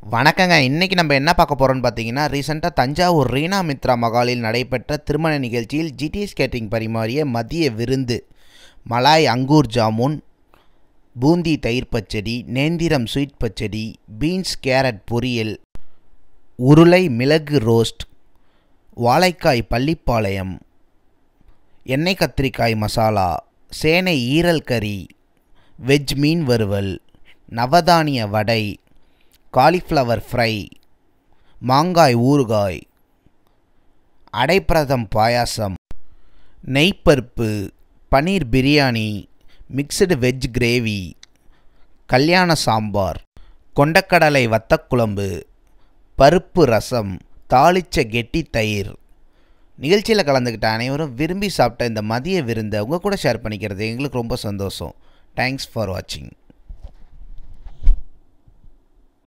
வணக்கங்க இன்றைக்கி நம்ம என்ன பார்க்க போகிறோம்னு பார்த்தீங்கன்னா ரீசெண்டாக தஞ்சாவூர் ரீனா மித்ரா மகாலில் நடைபெற்ற திருமண நிகழ்ச்சியில் ஜிடிஎஸ் கேட்டரிங் பரிமாறிய மதிய விருந்து மலாய் அங்கூர் ஜாமுன் பூந்தி தயிர் பச்சடி நேந்திரம் ஸ்வீட் பச்சடி பீன்ஸ் கேரட் பொரியல் உருளை மிளகு ரோஸ்ட் வாழைக்காய் பள்ளிப்பாளையம் எண்ணெய் கத்திரிக்காய் மசாலா சேனை ஈரல் கறி வெஜ் மீன் வறுவல் நவதானிய வடை காலிஃப்ளவர் ஃப்ரை மாங்காய் ஊறுகாய் அடைப்பிரதம் பாயாசம் நெய்ப்பருப்பு paneer biryani mixed veg gravy கல்யாண சாம்பார் கொண்டக்கடலை வத்தக்குழம்பு பருப்பு ரசம் தாளிச்ச கெட்டி தயிர் நிகழ்ச்சியில் கலந்துக்கிட்ட அனைவரும் விரும்பி சாப்பிட்ட இந்த மதிய விருந்தை உங்கள் கூட ஷேர் பண்ணிக்கிறது எங்களுக்கு ரொம்ப சந்தோஷம் தேங்க்ஸ் ஃபார் வாட்சிங்